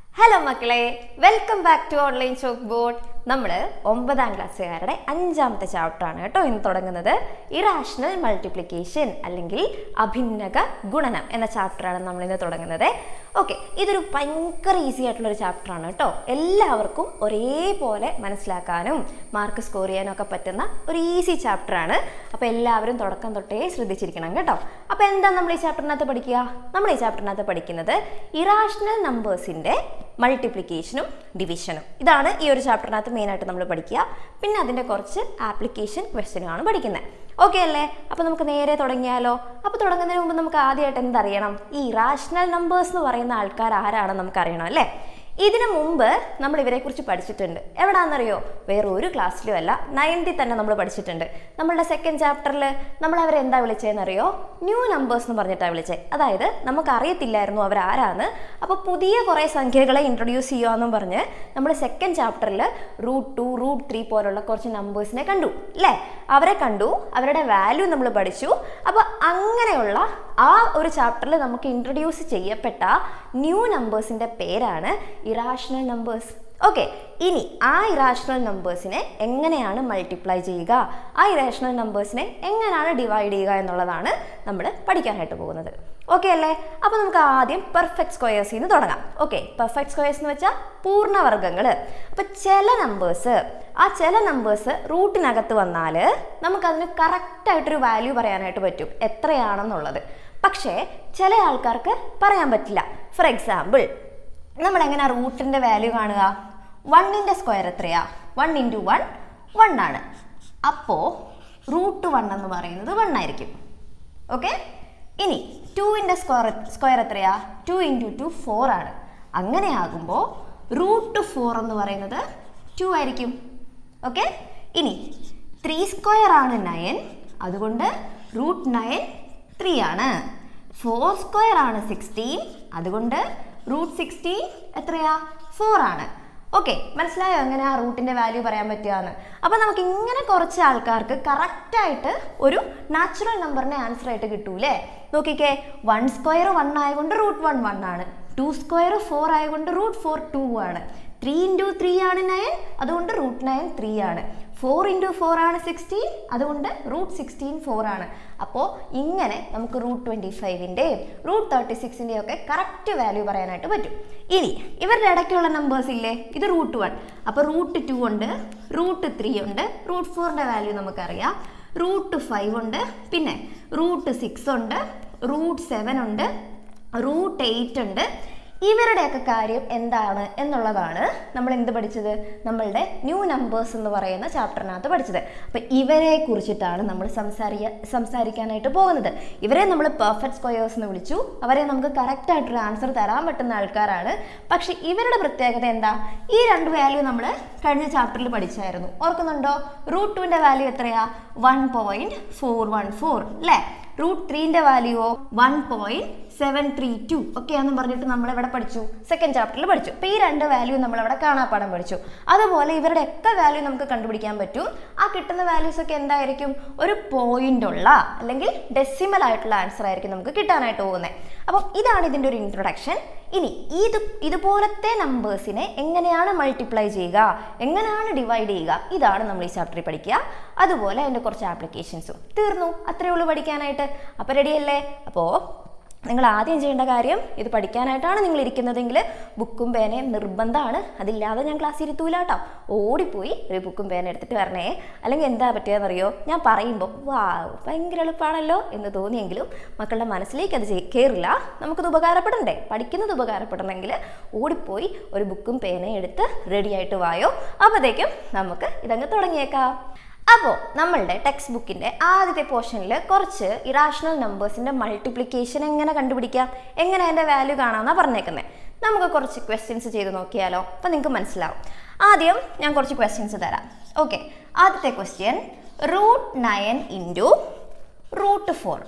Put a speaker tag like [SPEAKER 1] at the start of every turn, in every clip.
[SPEAKER 1] hello മക്കളെ welcome back to online chalk board നമ്മൾ ഒമ്പതാം ക്ലാസ്സുകാരുടെ അഞ്ചാമത്തെ ചാപ്റ്ററാണ് കേട്ടോ ഇന്ന് തുടങ്ങുന്നത് ഇറാഷണൽ മൾട്ടിപ്ലിക്കേഷൻ അല്ലെങ്കിൽ അഭിന്നക ഗുണനം എന്ന ചാപ്റ്ററാണ് നമ്മൾ ഇന്ന് തുടങ്ങുന്നത് ഓക്കെ ഇതൊരു ഭയങ്കര ഈസി ആയിട്ടുള്ള ഒരു ചാപ്റ്ററാണ് കേട്ടോ എല്ലാവർക്കും ഒരേപോലെ മനസ്സിലാക്കാനും മാർക്ക് സ്കോർ ചെയ്യാനും ഒക്കെ പറ്റുന്ന ഒരു ഈസി ചാപ്റ്ററാണ് അപ്പോൾ എല്ലാവരും തുടക്കം തൊട്ടേ ശ്രദ്ധിച്ചിരിക്കണം കേട്ടോ അപ്പോൾ എന്താ നമ്മൾ ഈ ചാപ്റ്ററിനകത്ത് പഠിക്കുക നമ്മൾ ഈ ചാപ്റ്ററിനകത്ത് പഠിക്കുന്നത് ഇറാഷണൽ നമ്പേഴ്സിൻ്റെ മൾട്ടിപ്ലിക്കേഷനും ഡിവിഷനും ഇതാണ് ഈ ഒരു ചാപ്റ്ററിനകത്ത് മെയിനായിട്ട് നമ്മൾ പഠിക്കുക പിന്നെ അതിൻ്റെ കുറച്ച് ആപ്ലിക്കേഷൻ ക്വസ്റ്റ്യനുമാണ് പഠിക്കുന്നത് ഓക്കെ അല്ലേ അപ്പോൾ നമുക്ക് നേരെ തുടങ്ങിയാലോ അപ്പോൾ തുടങ്ങുന്നതിന് മുമ്പ് നമുക്ക് ആദ്യമായിട്ട് എന്തറിയണം ഈ റാഷണൽ നമ്പേഴ്സ് എന്ന് പറയുന്ന ആൾക്കാർ ആരാണെന്ന് നമുക്കറിയണം അല്ലേ ഇതിനു മുമ്പ് നമ്മൾ ഇവരെക്കുറിച്ച് പഠിച്ചിട്ടുണ്ട് എവിടാണെന്നറിയോ വേറെ ഒരു ക്ലാസ്സിലും അല്ല നയൻത്തിൽ തന്നെ നമ്മൾ പഠിച്ചിട്ടുണ്ട് നമ്മളുടെ സെക്കൻഡ് ചാപ്റ്ററിൽ നമ്മൾ അവരെ എന്താ വിളിച്ചതെന്നറിയോ ന്യൂ നമ്പേഴ്സ് എന്ന് പറഞ്ഞിട്ടാണ് വിളിച്ചത് അതായത് നമുക്ക് അറിയത്തില്ലായിരുന്നു അവരാരാന്ന് അപ്പോൾ പുതിയ കുറേ സംഖ്യകളെ ഇൻട്രൊഡ്യൂസ് ചെയ്യുകയെന്നും പറഞ്ഞ് നമ്മൾ സെക്കൻഡ് ചാപ്റ്ററിൽ റൂട്ട് ടു റൂട്ട് ത്രീ പോലുള്ള കുറച്ച് നമ്പേഴ്സിനെ കണ്ടു അല്ലേ അവരെ കണ്ടു അവരുടെ വാല്യൂ നമ്മൾ പഠിച്ചു അപ്പോൾ അങ്ങനെയുള്ള ആ ഒരു ചാപ്റ്ററിൽ നമുക്ക് ഇൻട്രൊഡ്യൂസ് ചെയ്യപ്പെട്ട ന്യൂ നമ്പേഴ്സിൻ്റെ പേരാണ് ഇറാഷണൽ നമ്പേഴ്സ് ഓക്കെ ഇനി ആ ഇറാഷണൽ നമ്പേഴ്സിനെ എങ്ങനെയാണ് മൾട്ടിപ്ലൈ ചെയ്യുക ആ ഇറാഷണൽ നമ്പേഴ്സിനെ എങ്ങനെയാണ് ഡിവൈഡ് ചെയ്യുക എന്നുള്ളതാണ് നമ്മൾ പഠിക്കാനായിട്ട് പോകുന്നത് ഓക്കെ അല്ലേ അപ്പോൾ നമുക്ക് ആദ്യം പെർഫെക്റ്റ് സ്ക്വയേഴ്സിൽ നിന്ന് തുടങ്ങാം ഓക്കെ പെർഫെക്റ്റ് സ്ക്വയേഴ്സ് എന്ന് വെച്ചാൽ പൂർണ്ണവർഗ്ഗങ്ങൾ അപ്പോൾ ചില നമ്പേഴ്സ് ആ ചില നമ്പേഴ്സ് റൂട്ടിനകത്ത് വന്നാൽ നമുക്കതിന് കറക്റ്റായിട്ടൊരു വാല്യൂ പറയാനായിട്ട് പറ്റും എത്രയാണെന്നുള്ളത് പക്ഷേ ചില ആൾക്കാർക്ക് പറയാൻ പറ്റില്ല ഫോർ എക്സാമ്പിൾ നമ്മൾ എങ്ങനെ റൂട്ടിൻ്റെ വാല്യൂ കാണുക വണ്ണിൻ്റെ സ്ക്വയർ എത്രയാ വൺ ഇൻറ്റു വൺ വൺ ആണ് അപ്പോൾ റൂട്ട് വൺ എന്ന് പറയുന്നത് വൺ ആയിരിക്കും ഓക്കെ ഇനി ടുവിൻ്റെ സ്ക്വയർ സ്ക്വയർ എത്രയാ ടു ഇൻറ്റു ടു ഫോർ ആണ് അങ്ങനെ ആകുമ്പോൾ റൂട്ട് ഫോർ എന്ന് പറയുന്നത് ടു ആയിരിക്കും ഓക്കെ ഇനി ത്രീ സ്ക്വയർ ആണ് നയൻ അതുകൊണ്ട് റൂട്ട് നയൻ ത്രീ ആണ് ഫോർ സ്ക്വയർ ആണ് സിക്സ്റ്റീൻ അതുകൊണ്ട് റൂട്ട് സിക്സ്റ്റീൻ എത്രയാ ഫോർ ആണ് ഓക്കെ മനസ്സിലായോ എങ്ങനെ ആ റൂട്ടിൻ്റെ വാല്യൂ പറയാൻ പറ്റുകയെന്ന് അപ്പോൾ നമുക്ക് ഇങ്ങനെ കുറച്ച് ആൾക്കാർക്ക് കറക്റ്റായിട്ട് ഒരു നാച്ചുറൽ നമ്പറിനെ ആൻസർ ആയിട്ട് കിട്ടൂലേ നോക്കിക്കേ വൺ സ്ക്വയർ വൺ ആയതുകൊണ്ട് റൂട്ട് വൺ വൺ ആണ് ടു സ്ക്വയർ ഫോർ ആയതുകൊണ്ട് റൂട്ട് ഫോർ ടു ആണ് ത്രീ ഇൻറ്റു ത്രീ ആണ് നയൻ അതുകൊണ്ട് റൂട്ട് നയൻ ത്രീ ആണ് ഫോർ ഇൻറ്റു ഫോർ ആണ് സിക്സ്റ്റീൻ അതുകൊണ്ട് റൂട്ട് സിക്സ്റ്റീൻ ഫോർ ആണ് അപ്പോൾ ഇങ്ങനെ നമുക്ക് റൂട്ട് ട്വൻറ്റി ഫൈവിൻ്റെയും റൂട്ട് തേർട്ടി സിക്സിൻ്റെയും ഒക്കെ കറക്റ്റ് വാല്യൂ പറയാനായിട്ട് പറ്റും ഇനി ഇവരുടെ ഇടയ്ക്കുള്ള നമ്പേഴ്സ് ഇല്ലേ ഇത് റൂട്ട് വൺ അപ്പോൾ റൂട്ട് ടു ഉണ്ട് റൂട്ട് ത്രീ ഉണ്ട് റൂട്ട് ഫോറിൻ്റെ വാല്യൂ നമുക്കറിയാം റൂട്ട് ഫൈവ് ഉണ്ട് പിന്നെ റൂട്ട് സിക്സ് ഉണ്ട് റൂട്ട് സെവൻ ഉണ്ട് റൂട്ട് എയ്റ്റ് ഉണ്ട് ഇവരുടെയൊക്കെ കാര്യം എന്താണ് എന്നുള്ളതാണ് നമ്മൾ എന്ത് പഠിച്ചത് നമ്മളുടെ ന്യൂ നമ്പേഴ്സ് എന്ന് പറയുന്ന ചാപ്റ്ററിനകത്ത് പഠിച്ചത് അപ്പം ഇവരെ കുറിച്ചിട്ടാണ് നമ്മൾ സംസാരിക്ക സംസാരിക്കാനായിട്ട് പോകുന്നത് ഇവരെ നമ്മൾ പെർഫെക്റ്റ് സ്ക്വയേഴ്സ് എന്ന് വിളിച്ചു അവരെ നമുക്ക് കറക്റ്റ് ആയിട്ടൊരു ആൻസർ തരാൻ പറ്റുന്ന ആൾക്കാരാണ് പക്ഷെ ഇവരുടെ പ്രത്യേകത എന്താ ഈ രണ്ട് വാല്യൂ നമ്മൾ കഴിഞ്ഞ ചാപ്റ്ററിൽ പഠിച്ചായിരുന്നു ഓർക്കുന്നുണ്ടോ റൂട്ട് ടുവിൻ്റെ വാല്യൂ എത്രയാ one point four one four അല്ലേ റൂട്ട് ത്രീൻ്റെ വാല്യൂയോ one point seven three two ഒക്കെയാണെന്ന് പറഞ്ഞിട്ട് നമ്മൾ ഇവിടെ പഠിച്ചു സെക്കൻഡ് ചാപ്റ്ററിൽ പഠിച്ചു അപ്പോൾ ഈ രണ്ട് വാല്യൂ നമ്മൾ അവിടെ കാണാപ്പാടം പഠിച്ചു അതുപോലെ ഇവരുടെ ഒക്കെ വാല്യൂ നമുക്ക് കണ്ടുപിടിക്കാൻ പറ്റും ആ കിട്ടുന്ന വാല്യൂസ് ഒക്കെ എന്തായിരിക്കും ഒരു പോയിന്റ് ഉള്ള അല്ലെങ്കിൽ ഡെസിമൽ ആയിട്ടുള്ള ആൻസർ ആയിരിക്കും നമുക്ക് കിട്ടാനായിട്ട് പോകുന്നത് അപ്പം ഇതാണ് ഇതിൻ്റെ ഒരു ഇൻട്രൊഡക്ഷൻ ഇനി ഇത് ഇതുപോലത്തെ നമ്പേഴ്സിനെ എങ്ങനെയാണ് മൾട്ടിപ്ലൈ ചെയ്യുക എങ്ങനെയാണ് ഡിവൈഡ് ചെയ്യുക ഇതാണ് നമ്മൾ ഈ ചാപ്റ്ററിൽ പഠിക്കുക അതുപോലെ അതിൻ്റെ കുറച്ച് ആപ്ലിക്കേഷൻസും തീർന്നു അത്രയേ ഉള്ളൂ പഠിക്കാനായിട്ട് അപ്പോൾ റെഡിയല്ലേ അപ്പോൾ നിങ്ങൾ ആദ്യം ചെയ്യേണ്ട കാര്യം ഇത് പഠിക്കാനായിട്ടാണ് നിങ്ങൾ ഇരിക്കുന്നതെങ്കിൽ ബുക്കും പേനയും നിർബന്ധമാണ് അതില്ലാതെ ഞാൻ ക്ലാസ് ഇരുത്തൂല കേട്ടോ ഓടിപ്പോയി ഒരു ബുക്കും പേന എടുത്തിട്ട് വരണേ അല്ലെങ്കിൽ എന്താ പറ്റുകയെന്നറിയോ ഞാൻ പറയുമ്പോൾ വാ ഭയങ്കര എളുപ്പമാണല്ലോ എന്ന് തോന്നിയെങ്കിലും മക്കളുടെ മനസ്സിലേക്ക് അത് കയറില്ല നമുക്കത് ഉപകാരപ്പെടണ്ടേ പഠിക്കുന്നത് ഉപകാരപ്പെടണമെങ്കിൽ ഓടിപ്പോയി ഒരു ബുക്കും പേനയും എടുത്ത് റെഡി ആയിട്ട് വായോ അപ്പോഴത്തേക്കും നമുക്ക് ഇതങ്ങ് തുടങ്ങിയേക്കാം അപ്പോൾ നമ്മളുടെ ടെക്സ്റ്റ് ബുക്കിൻ്റെ ആദ്യത്തെ പോർഷനിൽ കുറച്ച് ഇറാഷണൽ നമ്പേഴ്സിൻ്റെ മൾട്ടിപ്ലിക്കേഷൻ എങ്ങനെ കണ്ടുപിടിക്കാം എങ്ങനെ അതിൻ്റെ വാല്യൂ കാണാമെന്നാണ് പറഞ്ഞേക്കുന്നത് നമുക്ക് കുറച്ച് ക്വസ്റ്റ്യൻസ് ചെയ്ത് നോക്കിയാലോ അപ്പോൾ നിങ്ങൾക്ക് മനസ്സിലാവും ആദ്യം ഞാൻ കുറച്ച് ക്വസ്റ്റ്യൻസ് തരാം ഓക്കെ ആദ്യത്തെ question root nine into root four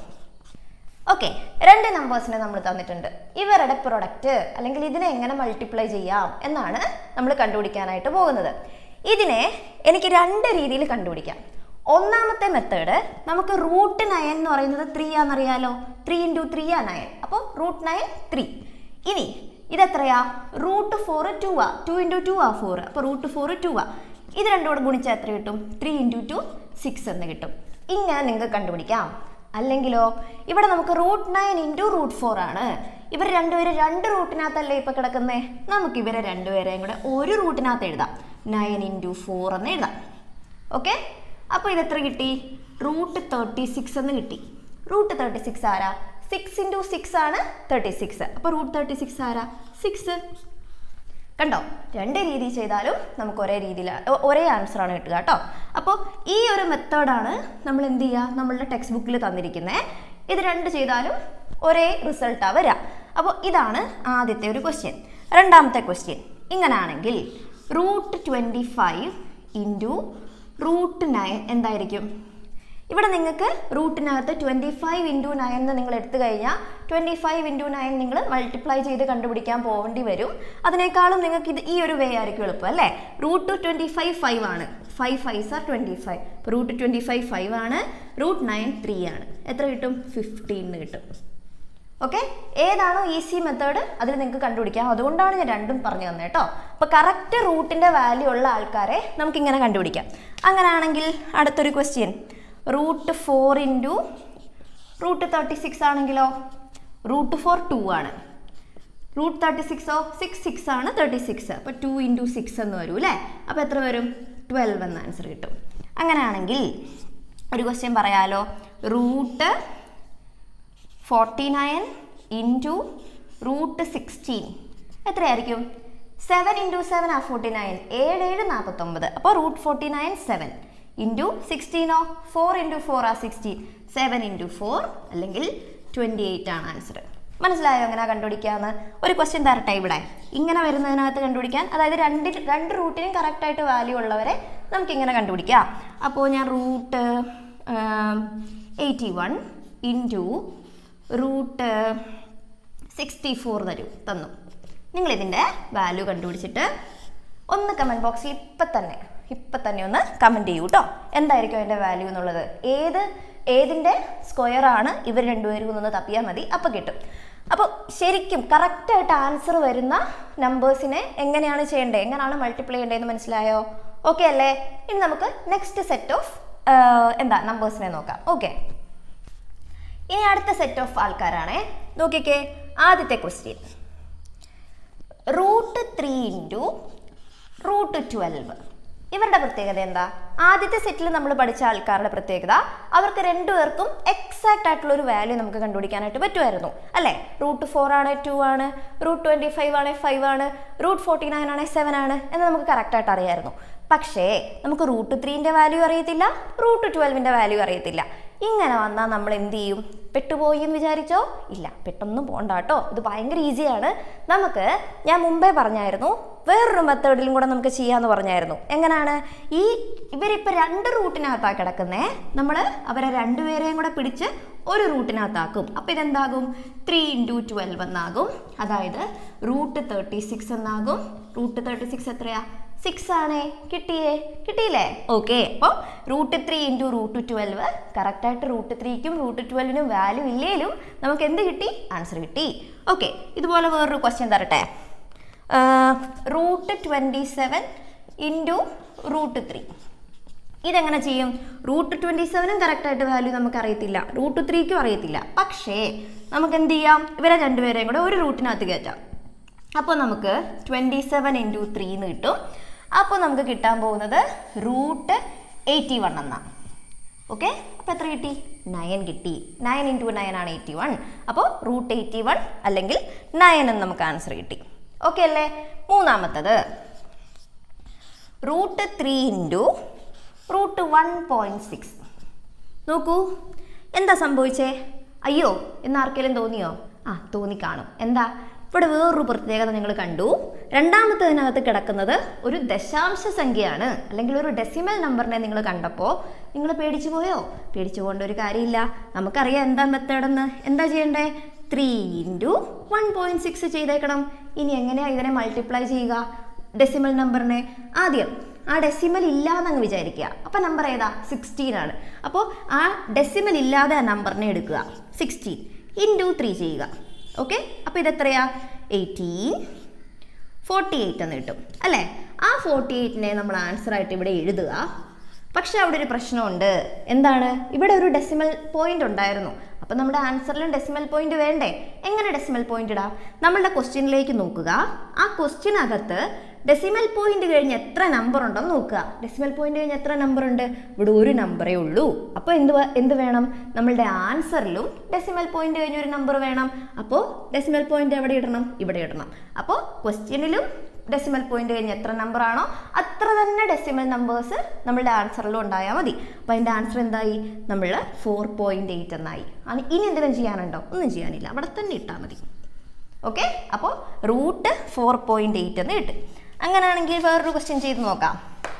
[SPEAKER 1] okay രണ്ട് നമ്പേഴ്സിനെ നമ്മൾ തന്നിട്ടുണ്ട് ഇവരുടെ പ്രൊഡക്റ്റ് അല്ലെങ്കിൽ ഇതിനെ എങ്ങനെ മൾട്ടിപ്ലൈ ചെയ്യാം എന്നാണ് നമ്മൾ കണ്ടുപിടിക്കാനായിട്ട് പോകുന്നത് ഇതിനെ എനിക്ക് രണ്ട് രീതിയിൽ കണ്ടുപിടിക്കാം ഒന്നാമത്തെ മെത്തേഡ് നമുക്ക് റൂട്ട് നയൻ എന്ന് പറയുന്നത് ത്രീ ആണെന്നറിയാലോ ത്രീ ഇൻറ്റു ത്രീ ആ നയൻ അപ്പോൾ റൂട്ട് നയൻ ത്രീ ഇനി ഇതെത്രയാ റൂട്ട് ഫോർ ടു ആ ടു ഇൻറ്റു ടു ആ ഫോർ അപ്പോൾ റൂട്ട് ഫോർ ടു ആ ഇത് രണ്ടും കൂടെ ഗുണിച്ചാൽ എത്ര കിട്ടും ത്രീ ഇൻറ്റു ടു സിക്സ് എന്ന് കിട്ടും ഇങ്ങനെ നിങ്ങൾക്ക് കണ്ടുപിടിക്കാം അല്ലെങ്കിലോ ഇവിടെ നമുക്ക് root nine into root four ആണ് ഇവർ രണ്ടുപേരും രണ്ട് റൂട്ടിനകത്തല്ലേ ഇപ്പം കിടക്കുന്നേ നമുക്ക് ഇവരെ രണ്ടുപേരെയും കൂടെ ഒരു റൂട്ടിനകത്ത് എഴുതാം നയൻ ഇൻറ്റു ഫോർ എന്ന് എഴുതാം ഓക്കെ അപ്പോൾ ഇത് എത്ര കിട്ടി റൂട്ട് തേർട്ടി സിക്സ് എന്ന് കിട്ടി റൂട്ട് തേർട്ടി സിക്സ് ആരാ സിക്സ് ഇൻറ്റു സിക്സ് ആണ് തേർട്ടി സിക്സ് അപ്പോൾ റൂട്ട് തേർട്ടി സിക്സ് ആരാ സിക്സ് കണ്ടോ രണ്ട് രീതി ചെയ്താലും നമുക്ക് ഒരേ രീതിയിൽ ഒരേ ആൻസർ ആണ് കിട്ടുക കേട്ടോ അപ്പോൾ ഈ ഒരു മെത്തേഡാണ് നമ്മൾ എന്ത് ചെയ്യുക നമ്മളുടെ ടെക്സ്റ്റ് ബുക്കിൽ തന്നിരിക്കുന്നത് ഇത് രണ്ട് ചെയ്താലും ഒരേ റിസൾട്ടാണ് വരിക അപ്പോൾ ഇതാണ് ആദ്യത്തെ ഒരു ക്വസ്റ്റ്യൻ രണ്ടാമത്തെ ക്വസ്റ്റ്യൻ ഇങ്ങനാണെങ്കിൽ root twenty five into root nine എന്തായിരിക്കും ഇവിടെ നിങ്ങൾക്ക് റൂട്ടിനകത്ത് ട്വൻറ്റി ഫൈവ് ഇൻറ്റു നയൻ എന്ന് നിങ്ങൾ എടുത്തു കഴിഞ്ഞാൽ ട്വൻറ്റി ഫൈവ് ഇൻറ്റു നയൻ നിങ്ങൾ മൾട്ടിപ്ലൈ ചെയ്ത് കണ്ടുപിടിക്കാൻ പോകേണ്ടി വരും അതിനേക്കാളും നിങ്ങൾക്ക് ഇത് ഈ ഒരു വേ ആയിരിക്കും എളുപ്പം അല്ലേ റൂട്ട് ട്വൻറ്റി ഫൈവ് ഫൈവ് ആണ് five five sir twenty five ഇപ്പോൾ റൂട്ട് ട്വൻറ്റി ഫൈവ് ഫൈവ് ആണ് റൂട്ട് നയൻ ത്രീ ആണ് എത്ര കിട്ടും ഫിഫ്റ്റീൻ എന്ന് കിട്ടും ഓക്കെ ഏതാണോ ഈസി മെത്തേഡ് അതിൽ നിങ്ങൾക്ക് കണ്ടുപിടിക്കാം അതുകൊണ്ടാണ് ഞാൻ രണ്ടും പറഞ്ഞു തന്നെ കേട്ടോ അപ്പോൾ കറക്റ്റ് റൂട്ടിൻ്റെ വാല്യൂ ഉള്ള ആൾക്കാരെ നമുക്കിങ്ങനെ കണ്ടുപിടിക്കാം അങ്ങനെയാണെങ്കിൽ അടുത്തൊരു question root four into root thirty six ആണെങ്കിലോ റൂട്ട് ഫോർ ടു ആണ് റൂട്ട് തേർട്ടി സിക്സോ സിക്സ് സിക്സ് ആണ് തേർട്ടി സിക്സ് അപ്പോൾ ടു ഇൻറ്റു സിക്സ് എന്ന് വരും അല്ലേ അപ്പോൾ എത്ര വരും ട്വൽവ് എന്ന ആൻസർ കിട്ടും അങ്ങനെയാണെങ്കിൽ ഒരു ക്വസ്റ്റ്യൻ പറയാലോ root forty nine into root sixteen എത്രയായിരിക്കും സെവൻ ഇൻറ്റു സെവൻ ആ ഫോർട്ടി നയൻ ഏഴ് ഏഴ് നാൽപ്പത്തൊമ്പത് അപ്പോൾ root forty nine seven into സിക്സ്റ്റീനോ ഫോർ ഇൻറ്റു ഫോർ ആ സിക്സ്റ്റീൻ സെവൻ ഇൻറ്റു ഫോർ അല്ലെങ്കിൽ ട്വൻറ്റി എയ്റ്റ് ആണ് ആൻസർ മനസ്സിലായോ എങ്ങനെ കണ്ടുപിടിക്കാമെന്ന് ഒരു ക്വസ്റ്റ്യൻ തരട്ടെ ഇവിടെ ഇങ്ങനെ വരുന്നതിനകത്ത് കണ്ടുപിടിക്കാൻ അതായത് രണ്ട് രണ്ട് റൂട്ടിനും കറക്റ്റായിട്ട് വാല്യൂ ഉള്ളവരെ നമുക്കിങ്ങനെ കണ്ടുപിടിക്കാം അപ്പോൾ ഞാൻ root eighty one into root sixty four തരൂ തന്നു നിങ്ങൾ ഇതിൻ്റെ വാല്യൂ കണ്ടുപിടിച്ചിട്ട് ഒന്ന് കമൻറ്റ് ബോക്സിൽ ഇപ്പം തന്നെ ഇപ്പം തന്നെ ഒന്ന് കമൻറ്റ് ചെയ്യൂ കേട്ടോ എന്തായിരിക്കും അതിൻ്റെ വാല്യൂ എന്നുള്ളത് ഏത് ഏതിൻ്റെ സ്ക്വയർ ആണ് ഇവർ രണ്ടുപേരും ഒന്ന് തപ്പിയാൽ മതി അപ്പോൾ കിട്ടും അപ്പോൾ ശരിക്കും കറക്റ്റായിട്ട് ആൻസർ വരുന്ന നമ്പേഴ്സിനെ എങ്ങനെയാണ് ചെയ്യേണ്ടത് എങ്ങനെയാണ് മൾട്ടിപ്ലൈ ചെയ്യേണ്ടതെന്ന് മനസ്സിലായോ ഓക്കെ അല്ലേ ഇനി നമുക്ക് നെക്സ്റ്റ് സെറ്റ് ഓഫ് എന്താ നമ്പേഴ്സിനെ നോക്കാം ഓക്കെ ഇനി അടുത്ത സെറ്റ് ഓഫ് ആൾക്കാരാണേ നോക്കിക്കേ ആദ്യത്തെ question root three into root twelve ഇവരുടെ പ്രത്യേകത എന്താ ആദ്യത്തെ സെറ്റിൽ നമ്മൾ പഠിച്ച ആൾക്കാരുടെ പ്രത്യേകത അവർക്ക് രണ്ടുപേർക്കും എക്സാക്റ്റ് ആയിട്ടുള്ള ഒരു വാല്യൂ നമുക്ക് കണ്ടുപിടിക്കാനായിട്ട് പറ്റുമായിരുന്നു അല്ലേ റൂട്ട് ഫോർ ആണ് ടു ആണ് റൂട്ട് ട്വൻറ്റി ഫൈവ് ആണ് ഫൈവ് ആണ് റൂട്ട് ഫോർട്ടി നയൻ ആണ് സെവൻ ആണ് എന്ന് നമുക്ക് കറക്റ്റായിട്ട് അറിയായിരുന്നു പക്ഷേ നമുക്ക് റൂട്ട് ത്രീൻ്റെ വാല്യൂ അറിയത്തില്ല റൂട്ട് ട്വൽവിൻ്റെ വാല്യൂ അറിയത്തില്ല ഇങ്ങനെ വന്നാൽ നമ്മൾ എന്ത് ചെയ്യും പെട്ടുപോയി എന്ന് വിചാരിച്ചോ ഇല്ല പെട്ടൊന്നും പോണ്ട കേട്ടോ ഇത് ഭയങ്കര ഈസിയാണ് നമുക്ക് ഞാൻ മുമ്പേ പറഞ്ഞായിരുന്നു വേറൊരു മെത്തേഡിലും കൂടെ നമുക്ക് ചെയ്യാമെന്ന് പറഞ്ഞായിരുന്നു എങ്ങനെയാണ് ഈ ഇവരിപ്പോൾ രണ്ട് റൂട്ടിനകത്താണ് കിടക്കുന്നേ നമ്മൾ അവരെ രണ്ടുപേരെയും കൂടെ പിടിച്ച് ഒരു റൂട്ടിനകത്താക്കും അപ്പോൾ ഇതെന്താകും ത്രീ ഇൻറ്റു ട്വൽവ് എന്നാകും അതായത് റൂട്ട് തേർട്ടി സിക്സ് എന്നാകും റൂട്ട് തേർട്ടി സിക്സ് എത്രയാ സിക്സ് ആണേ കിട്ടിയേ കിട്ടിയില്ലേ ഓക്കെ അപ്പോൾ root three into root twelve കറക്റ്റായിട്ട് റൂട്ട് ത്രീക്കും റൂട്ട് ട്വൽവിനും വാല്യൂ ഇല്ലേലും നമുക്ക് എന്ത് കിട്ടി ആൻസർ കിട്ടി ഓക്കെ ഇതുപോലെ വേറൊരു ക്വസ്റ്റ്യൻ തരട്ടെ root twenty seven into root three ഇതെങ്ങനെ ചെയ്യും റൂട്ട് ട്വൻറ്റി സെവനും കറക്റ്റായിട്ട് വാല്യൂ നമുക്ക് അറിയത്തില്ല റൂട്ട് ത്രീക്കും അറിയത്തില്ല പക്ഷേ നമുക്ക് എന്ത് ചെയ്യാം ഇവരെ രണ്ടുപേരെയും കൂടെ ഒരു റൂട്ടിനകത്ത് കയറ്റാം അപ്പോൾ നമുക്ക് ട്വൻറ്റി സെവൻ ഇൻറ്റു ത്രീ എന്ന് കിട്ടും അപ്പോൾ നമുക്ക് കിട്ടാൻ പോകുന്നത് റൂട്ട് എയ്റ്റി വൺ എന്നാണ് ഓക്കെ അപ്പോൾ എത്ര കിട്ടി നയൻ കിട്ടി നയൻ ഇൻറ്റു നയൻ ആണ് എയ്റ്റി വൺ അപ്പോൾ റൂട്ട് എയ്റ്റി വൺ അല്ലെങ്കിൽ നയൻ എന്ന് നമുക്ക് ആൻസർ കിട്ടി ഓക്കെ അല്ലേ മൂന്നാമത്തത് root three into root one point six നോക്കൂ എന്താ സംഭവിച്ചേ അയ്യോ എന്ന് ആർക്കെങ്കിലും തോന്നിയോ ആ തോന്നിക്കാണും എന്താ ഇവിടെ വേറൊരു പ്രത്യേകത നിങ്ങൾ കണ്ടു രണ്ടാമത്തതിനകത്ത് കിടക്കുന്നത് ഒരു ദശാംശ സംഖ്യയാണ് അല്ലെങ്കിൽ ഒരു ഡെസിമൽ നമ്പറിനെ നിങ്ങൾ കണ്ടപ്പോൾ നിങ്ങൾ പേടിച്ചു പോയോ പേടിച്ചു പോകേണ്ട ഒരു കാര്യമില്ല നമുക്കറിയാം എന്താ മെത്തേഡെന്ന് എന്താ ചെയ്യണ്ടേ three into one point six ചെയ്തേക്കണം ഇനി എങ്ങനെയാണ് ഇതിനെ മൾട്ടിപ്ലൈ ചെയ്യുക ഡെസിമൽ നമ്പറിനെ ആദ്യം ആ ഡെസിമൽ ഇല്ലാന്നങ്ങ് വിചാരിക്കുക അപ്പം നമ്പർ ഏതാ സിക്സ്റ്റീൻ ആണ് അപ്പോൾ ആ ഡെസിമൽ ഇല്ലാതെ ആ നമ്പറിനെ എടുക്കുക സിക്സ്റ്റീൻ ഇൻറ്റു ത്രീ ചെയ്യുക ഓക്കെ അപ്പോൾ ഇതെത്രയാ എയ്റ്റീൻ ഫോർട്ടി എയ്റ്റ് എന്ന് കിട്ടും അല്ലേ ആ ഫോർട്ടി എയ്റ്റിനെ നമ്മൾ ആൻസർ ആയിട്ട് ഇവിടെ എഴുതുക പക്ഷെ അവിടെ ഒരു പ്രശ്നമുണ്ട് എന്താണ് ഇവിടെ ഒരു ഡെസിമൽ പോയിന്റ് ഉണ്ടായിരുന്നു അപ്പം നമ്മുടെ ആൻസറിലും ഡെസിമൽ പോയിന്റ് വേണ്ടേ എങ്ങനെ ഡെസിമൽ പോയിന്റ് ഇടാം നമ്മളുടെ ക്വസ്റ്റ്യനിലേക്ക് നോക്കുക ആ ക്വസ്റ്റ്യനകത്ത് ഡെസിമൽ പോയിന്റ് കഴിഞ്ഞ് എത്ര നമ്പർ ഉണ്ടെന്ന് നോക്കുക ഡെസിമൽ പോയിന്റ് കഴിഞ്ഞ് എത്ര നമ്പർ ഉണ്ട് ഇവിടെ ഒരു നമ്പറേ ഉള്ളൂ അപ്പോൾ എന്ത് വ- എന്ത് വേണം നമ്മളുടെ ആൻസറിലും ഡെസിമൽ പോയിന്റ് കഴിഞ്ഞ് ഒരു നമ്പർ വേണം അപ്പോൾ ഡെസിമൽ പോയിന്റ് എവിടെ ഇടണം ഇവിടെ ഇടണം അപ്പോൾ ക്വസ്റ്റ്യനിലും ഡെസിമൽ പോയിന്റ് കഴിഞ്ഞ് എത്ര നമ്പർ ആണോ അത്ര തന്നെ ഡെസിമൽ നമ്പേഴ്സ് നമ്മളുടെ ആൻസറിലും ഉണ്ടായാൽ മതി അപ്പോൾ അതിൻ്റെ ആൻസർ എന്തായി നമ്മൾ ഫോർ പോയിന്റ് എയ്റ്റ് എന്നായി ആണ് ഇനി എന്തെങ്കിലും ചെയ്യാനുണ്ടോ ഒന്നും ചെയ്യാനില്ല അവിടെ തന്നെ ഇട്ടാൽ മതി ഓക്കെ അപ്പോൾ റൂട്ട് ഫോർ പോയിന്റ് എയ്റ്റ് എന്ന് കിട്ടും അങ്ങനെയാണെങ്കിൽ വേറൊരു ക്വസ്റ്റ്യൻ ചെയ്ത് നോക്കാം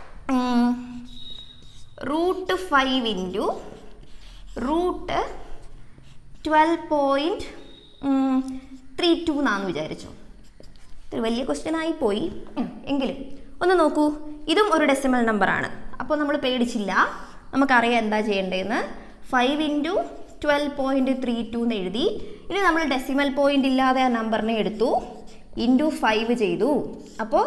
[SPEAKER 1] root five into root twelve point three two എന്നാന്ന് വിചാരിച്ചു ഇത്തിരി വലിയ ക്വസ്റ്റ്യൻ ആയി പോയി ഉം, എങ്കിലും ഒന്ന് നോക്കൂ ഇതും ഒരു ഡെസിമൽ നമ്പറാണ് അപ്പോൾ നമ്മൾ പേടിച്ചില്ല നമുക്കറിയാം എന്താ ചെയ്യേണ്ടതെന്ന് five into twelve point three two എന്ന് എഴുതി ഇനി നമ്മൾ ഡെസിമൽ പോയിന്റ് ഇല്ലാതെ ആ നമ്പറിനെ എടുത്തു ഇൻറ്റു ഫൈവ് ചെയ്തു അപ്പോൾ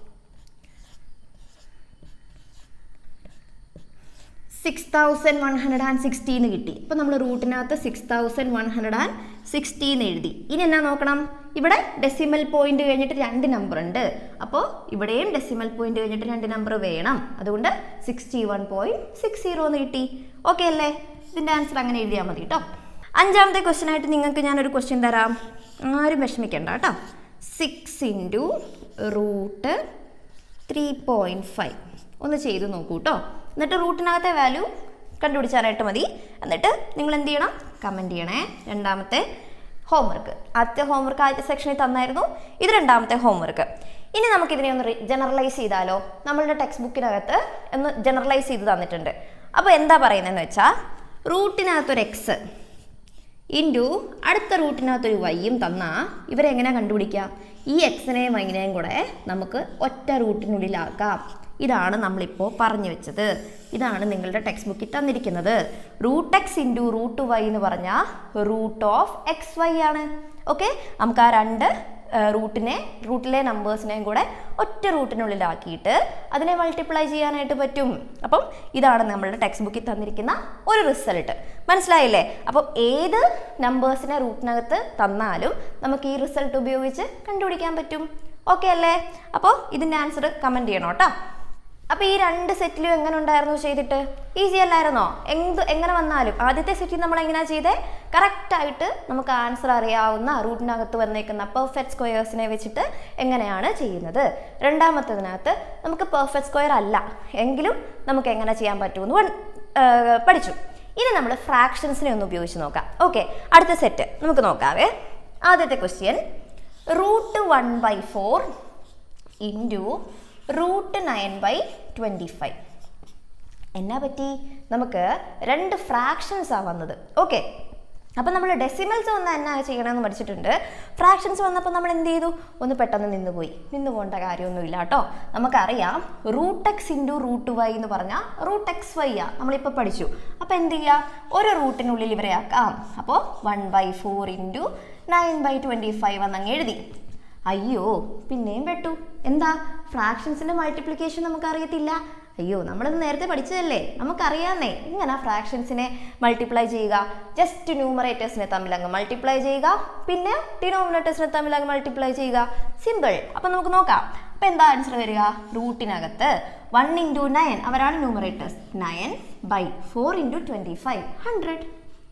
[SPEAKER 1] six thousand one hundred and സിക്സ്റ്റീന്ന് കിട്ടി അപ്പോൾ നമ്മൾ റൂട്ടിനകത്ത് six thousand one hundred and സിക്സ്റ്റീന്ന് എഴുതി ഇനി എന്നാ നോക്കണം ഇവിടെ ഡെസിമൽ പോയിന്റ് കഴിഞ്ഞിട്ട് രണ്ട് നമ്പർ ഉണ്ട് അപ്പോൾ ഇവിടെയും ഡെസിമൽ പോയിന്റ് കഴിഞ്ഞിട്ട് രണ്ട് നമ്പർ വേണം അതുകൊണ്ട് sixty one point six zero എന്ന് കിട്ടി ഓക്കെ അല്ലേ ഇതിൻ്റെ ആൻസർ അങ്ങനെ എഴുതിയാൽ മതി കേട്ടോ അഞ്ചാമത്തെ ക്വസ്റ്റ്യൻ ആയിട്ട് നിങ്ങൾക്ക് ഞാനൊരു ക്വസ്റ്റ്യൻ തരാം ആരും വിഷമിക്കണ്ട കേട്ടോ six into root three point five ഒന്ന് ചെയ്ത് നോക്കൂ കേട്ടോ എന്നിട്ട് റൂട്ടിനകത്തെ വാല്യൂ കണ്ടുപിടിച്ചാനായിട്ട് മതി എന്നിട്ട് നിങ്ങൾ എന്ത് ചെയ്യണം കമൻറ്റ് ചെയ്യണേ രണ്ടാമത്തെ ഹോംവർക്ക് ആദ്യത്തെ ഹോംവർക്ക് ആദ്യത്തെ സെക്ഷനിൽ തന്നായിരുന്നു ഇത് രണ്ടാമത്തെ ഹോംവർക്ക് ഇനി നമുക്കിതിനെ ഒന്ന് ജനറലൈസ് ചെയ്താലോ നമ്മളുടെ ടെക്സ്റ്റ് ബുക്കിനകത്ത് ഒന്ന് ജനറലൈസ് ചെയ്ത് തന്നിട്ടുണ്ട് അപ്പോൾ എന്താ പറയുന്നതെന്ന് വെച്ചാൽ റൂട്ടിനകത്തൊരു എക്സ് ഇൻറ്റു അടുത്ത റൂട്ടിനകത്തൊരു വൈയും തന്നാൽ ഇവരെങ്ങനെ കണ്ടുപിടിക്കുക ഈ എക്സിനെയും വൈനെയും കൂടെ നമുക്ക് ഒറ്റ റൂട്ടിനുള്ളിലാക്കാം ഇതാണ് നമ്മളിപ്പോൾ പറഞ്ഞു വെച്ചത് ഇതാണ് നിങ്ങളുടെ ടെക്സ്റ്റ് ബുക്കിൽ തന്നിരിക്കുന്നത് root x into root y എന്ന് പറഞ്ഞാൽ റൂട്ട് ഓഫ് എക്സ് വൈ ആണ് ഓക്കെ നമുക്ക് ആ രണ്ട് റൂട്ടിനെ റൂട്ടിലെ നമ്പേഴ്സിനെയും കൂടെ ഒറ്റ റൂട്ടിനുള്ളിലാക്കിയിട്ട് അതിനെ മൾട്ടിപ്ലൈ ചെയ്യാനായിട്ട് പറ്റും അപ്പം ഇതാണ് നമ്മളുടെ ടെക്സ്റ്റ് ബുക്കിൽ തന്നിരിക്കുന്ന ഒരു റിസൾട്ട് മനസ്സിലായില്ലേ അപ്പം ഏത് നമ്പേഴ്സിനെ റൂട്ടിനകത്ത് തന്നാലും നമുക്ക് ഈ റിസൾട്ട് ഉപയോഗിച്ച് കണ്ടുപിടിക്കാൻ പറ്റും ഓക്കെ അല്ലേ അപ്പോൾ ഇതിൻ്റെ ആൻസർ കമൻറ്റ് ചെയ്യണം കേട്ടോ അപ്പോൾ ഈ രണ്ട് സെറ്റിലും എങ്ങനെ ഉണ്ടായിരുന്നു ചെയ്തിട്ട് ഈസി അല്ലായിരുന്നോ എന്ത് എങ്ങനെ വന്നാലും ആദ്യത്തെ സെറ്റിൽ നമ്മൾ എങ്ങനെയാ ചെയ്തേ കറക്റ്റ് ആയിട്ട് നമുക്ക് ആൻസർ അറിയാവുന്ന റൂട്ടിനകത്ത് വന്നേക്കുന്ന പെർഫെക്റ്റ് സ്ക്വയേഴ്സിനെ വെച്ചിട്ട് എങ്ങനെയാണ് ചെയ്യുന്നത് രണ്ടാമത്തതിനകത്ത് നമുക്ക് പെർഫെക്റ്റ് സ്ക്വയർ അല്ല എങ്കിലും നമുക്ക് എങ്ങനെ ചെയ്യാൻ പറ്റുമെന്ന് വൺ- ഏർ പഠിച്ചു ഇനി നമ്മൾ ഫ്രാക്ഷൻസിനെ ഒന്ന് ഉപയോഗിച്ച് നോക്കാം ഓക്കെ അടുത്ത സെറ്റ് നമുക്ക് നോക്കാവേ ആദ്യത്തെ question root one by four into root nine by twenty five എന്നാ പറ്റി നമുക്ക് രണ്ട് ഫ്രാക്ഷൻസാണ് വന്നത് ഓക്കെ അപ്പം നമ്മൾ ഡെസിമൽസ് വന്ന് എന്നാ ചെയ്യണമെന്ന് പഠിച്ചിട്ടുണ്ട് ഫ്രാക്ഷൻസ് വന്നപ്പോൾ നമ്മൾ എന്ത് ചെയ്തു ഒന്ന് പെട്ടെന്ന് നിന്നുപോയി നിന്ന് പോകേണ്ട കാര്യമൊന്നുമില്ല കേട്ടോ നമുക്കറിയാം root x into root y എന്ന് പറഞ്ഞാൽ റൂട്ട് എക്സ് വൈ ആ നമ്മളിപ്പോൾ പഠിച്ചു അപ്പോൾ എന്ത് ചെയ്യുക ഒരു റൂട്ടിനുള്ളിൽ ഇവരെ ആക്കാം അപ്പോൾ one by four into nine by twenty five എന്നങ്ങ് എഴുതി അയ്യോ പിന്നെയും പെട്ടു എന്താ ഫ്രാക്ഷൻസിന്റെ മൾട്ടിപ്ലിക്കേഷൻ നമുക്ക് അറിയത്തില്ല അയ്യോ നമ്മളിത് നേരത്തെ പഠിച്ചതല്ലേ നമുക്കറിയാന്നേ ഇങ്ങനെ ഫ്രാക്ഷൻസിനെ മൾട്ടിപ്ലൈ ചെയ്യുക ജസ്റ്റ് ന്യൂമറേറ്റേഴ്സിനെ തമ്മിൽ അങ്ങ് മൾട്ടിപ്ലൈ ചെയ്യുക പിന്നെ ഡിനോമിനേറ്റേഴ്സിനെ തമ്മിൽ അങ്ങ് മൾട്ടിപ്ലൈ ചെയ്യുക സിമ്പിൾ അപ്പം നമുക്ക് നോക്കാം അപ്പം എന്താ ആൻസർ വരിക റൂട്ടിനകത്ത് വൺ ഇൻറ്റു നയൻ അവരാണ് numerators nine by four into twenty five hundred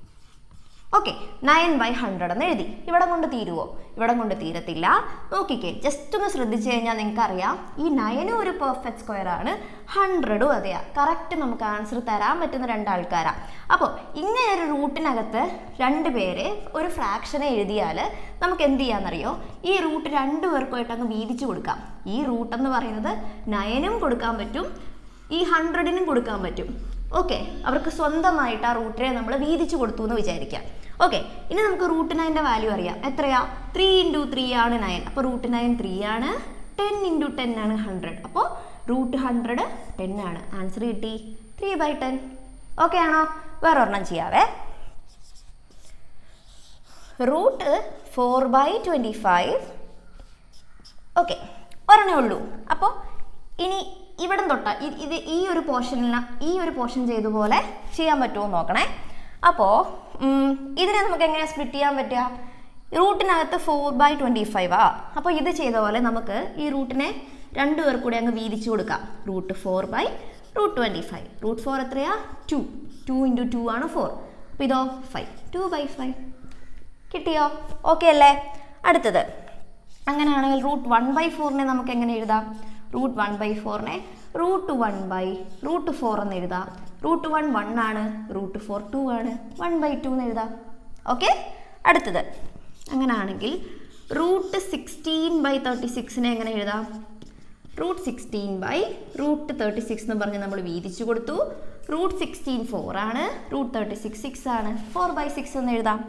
[SPEAKER 1] okay nine by hundred എന്ന് എഴുതി ഇവിടെ കൊണ്ട് തീരുവോ ഇവിടെ കൊണ്ട് തീരത്തില്ല നോക്കിക്കേ ജസ്റ്റ് ഒന്ന് ശ്രദ്ധിച്ചു കഴിഞ്ഞാൽ നിങ്ങൾക്ക് അറിയാം ഈ നയനും ഒരു പെർഫെക്റ്റ് സ്ക്വയർ ആണ് ഹൺഡ്രഡും അതെയാ കറക്റ്റ് നമുക്ക് ആൻസർ തരാൻ പറ്റുന്ന രണ്ടാൾക്കാരാ അപ്പോൾ ഇങ്ങനെ ഒരു റൂട്ടിനകത്ത് രണ്ട് പേരെ ഒരു ഫ്രാക്ഷനെ എഴുതിയാൽ നമുക്ക് എന്ത് ചെയ്യാന്നറിയോ ഈ റൂട്ട് രണ്ടു പേർക്കുമായിട്ട് അങ്ങ് വീതിച്ചു കൊടുക്കാം ഈ റൂട്ട് എന്ന് പറയുന്നത് നയനും കൊടുക്കാൻ പറ്റും ഈ ഹൺഡ്രഡിനും കൊടുക്കാൻ പറ്റും ഓക്കെ അവർക്ക് സ്വന്തമായിട്ട് ആ റൂട്ടിനെ നമ്മൾ വീതിച്ചു കൊടുത്തു എന്ന് വിചാരിക്കാം ഓക്കെ ഇനി നമുക്ക് റൂട്ട് നയൻ്റെ വാല്യൂ അറിയാം എത്രയാ ത്രീ ഇൻറ്റു ത്രീ ആണ് നയൻ അപ്പോൾ റൂട്ട് നയൻ ത്രീ ആണ് ടെൻ ഇൻറ്റു ടെൻ ആണ് ഹൺഡ്രഡ് അപ്പോൾ റൂട്ട് ഹൺഡ്രഡ് ടെൻ ആണ് ആൻസർ കിട്ടി ത്രീ ബൈ ടെൻ ഓക്കെ ആണോ വേറെ ഒരെണ്ണം ചെയ്യാവേ root four by twenty five okay ഒരെണ്ണേ ഉള്ളൂ അപ്പോൾ ഇനി ഇവിടം തൊട്ട ഇ- ഇത് ഈ ഒരു പോർഷനിൽ ഈ ഒരു പോർഷൻ ചെയ്ത പോലെ ചെയ്യാൻ പറ്റുമോ എന്ന് നോക്കണേ അപ്പോൾ ഇതിനെ നമുക്ക് എങ്ങനെയാണ് സ്പ്ലിറ്റ് ചെയ്യാൻ പറ്റുക റൂട്ടിനകത്ത് ഫോർ ബൈ ട്വൻറ്റി ഫൈവ് ആ അപ്പോൾ ഇത് ചെയ്ത പോലെ നമുക്ക് ഈ റൂട്ടിനെ രണ്ടു പേർ കൂടി അങ്ങ് വീതിച്ചു കൊടുക്കാം root four by root twenty five root four എത്രയാ ടു ടു ഇൻറ്റു ടു ആണ് ഫോർ അപ്പോൾ ഇതോ ഫൈവ് ടു ബൈ ഫൈവ് കിട്ടിയോ ഓക്കെ അല്ലേ അടുത്തത് അങ്ങനെയാണെങ്കിൽ റൂട്ട് വൺ ബൈ ഫോറിനെ നമുക്ക് എങ്ങനെ എഴുതാം റൂട്ട് വൺ ബൈ ഫോറിനെ root one by root four എന്ന് എഴുതാം റൂട്ട് വൺ വൺ ആണ് റൂട്ട് ഫോർ ടു ആണ് വൺ ബൈ ടു എന്ന് എഴുതാം ഓക്കെ അടുത്തത് അങ്ങനെയാണെങ്കിൽ റൂട്ട് സിക്സ്റ്റീൻ ബൈ തേർട്ടി സിക്സിനെ എങ്ങനെ എഴുതാം root sixteen by root thirty six എന്ന് പറഞ്ഞ് നമ്മൾ വീതിച്ചു കൊടുത്തു റൂട്ട് സിക്സ്റ്റീൻ ഫോർ ആണ് റൂട്ട് തേർട്ടി സിക്സ് സിക്സ് ആണ് ഫോർ ബൈ സിക്സ് എന്ന് എഴുതാം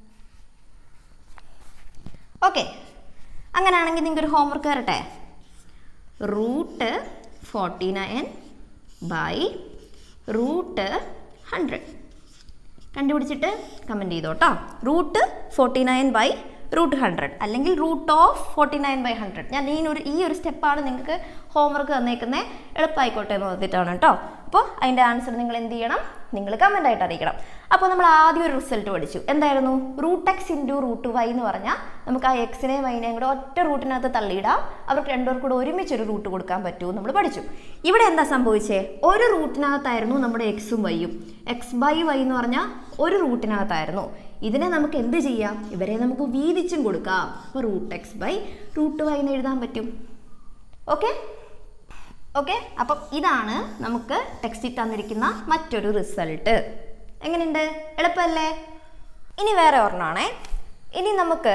[SPEAKER 1] ഓക്കെ അങ്ങനെയാണെങ്കിൽ നിങ്ങൾക്ക് ഒരു ഹോംവർക്ക് വരട്ടെ root forty nine by root hundred കണ്ടുപിടിച്ചിട്ട് കമൻറ്റ് ചെയ്തോട്ടോ root forty nine by root hundred അല്ലെങ്കിൽ root of forty nine by hundred ഞാൻ ഈ ഒരു ഈ ഒരു സ്റ്റെപ്പാണ് നിങ്ങൾക്ക് ഹോംവർക്ക് തന്നേക്കുന്നത് എളുപ്പമായിക്കോട്ടെ എന്ന് പറഞ്ഞിട്ടാണ് കേട്ടോ അപ്പോൾ അതിൻ്റെ ആൻസർ നിങ്ങൾ എന്ത് ചെയ്യണം നിങ്ങൾ കമൻ്റ് ആയിട്ട് അറിയിക്കണം അപ്പോൾ നമ്മൾ ആദ്യം ഒരു റിസൾട്ട് പഠിച്ചു എന്തായിരുന്നു root x into root y എന്ന് പറഞ്ഞാൽ നമുക്ക് ആ എക്സിനെയും വൈനെയും കൂടെ ഒറ്റ റൂട്ടിനകത്ത് തള്ളിയിടാം അവർക്ക് രണ്ടുപേർക്കും കൂടെ ഒരുമിച്ച് ഒരു റൂട്ട് കൊടുക്കാൻ പറ്റുമോ നമ്മൾ പഠിച്ചു ഇവിടെ എന്താ സംഭവിച്ചേ ഒരു റൂട്ടിനകത്തായിരുന്നു നമ്മുടെ എക്സും വൈയും എക്സ് ബൈ വൈ എന്ന് പറഞ്ഞാൽ ഒരു റൂട്ടിനകത്തായിരുന്നു ഇതിനെ നമുക്ക് എന്ത് ചെയ്യാം ഇവരെ നമുക്ക് വീതിച്ചും കൊടുക്കാം അപ്പോൾ root x by root y എന്ന് എഴുതാൻ പറ്റും ഓക്കെ ഓക്കെ അപ്പം ഇതാണ് നമുക്ക് ടെക്സ്റ്റിൽ തന്നിരിക്കുന്ന മറ്റൊരു റിസൾട്ട് എങ്ങനെയുണ്ട് എളുപ്പമല്ലേ ഇനി വേറെ ഒരെണ്ണമാണേ ഇനി നമുക്ക്